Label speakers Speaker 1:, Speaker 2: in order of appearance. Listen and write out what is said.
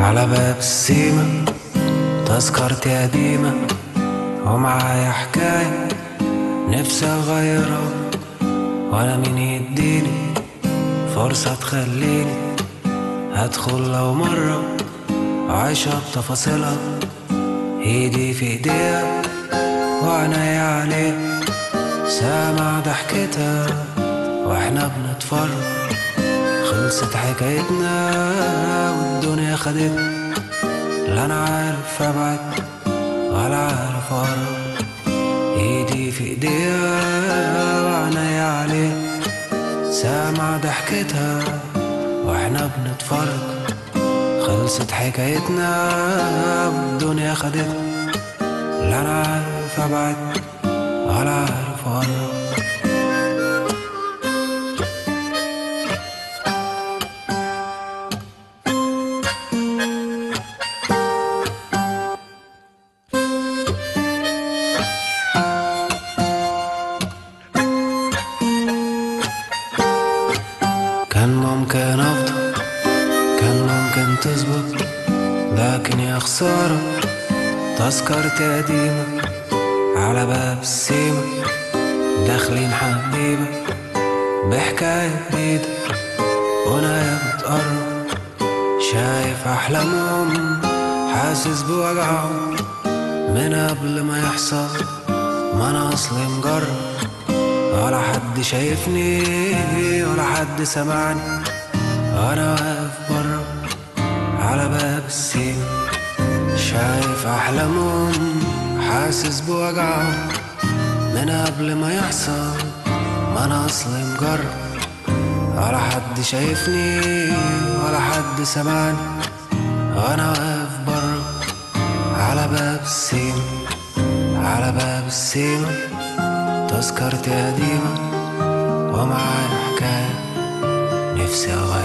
Speaker 1: على باب السيما تذكرتي قديمة ومعايا حكاية نفسي أغيرها ولا مين يديني فرصة تخليني هدخل لو مرة عايشة بتفاصيلها ايدي في ايديها وعينيا عليها سامع ضحكتها واحنا بنتفرج خلصت حكايتنا والدنيا خدتنا لا انا عارف ابعد ولا عارف اقرب ايدي في ايديها وعينيا عليها سامع ضحكتها واحنا بنتفرج خلصت حكايتنا والدنيا خدتنا لا انا عارف ابعد ولا عارف اقرب كان ممكن افضل كان ممكن تظبط لكن يا خسارة تذكرتي قديمة على باب السيما داخلين حبيبة بحكاية جديدة وانا بتقرب شايف احلامهم حاسس بوجعهم من قبل ما يحصل ما انا اصلي مجرب ولا حد شايفني ولا حد سمعني انا واقف بره على باب السين شايف احلامهم حاسس بوجعهم من قبل ما يحصل ما انا اصلي مجرب ولا حد شايفني ولا حد سمعني وانا واقف بره على باب السين على باب السين تذكرتي قديمة ومعايا حكاية نفسي أغير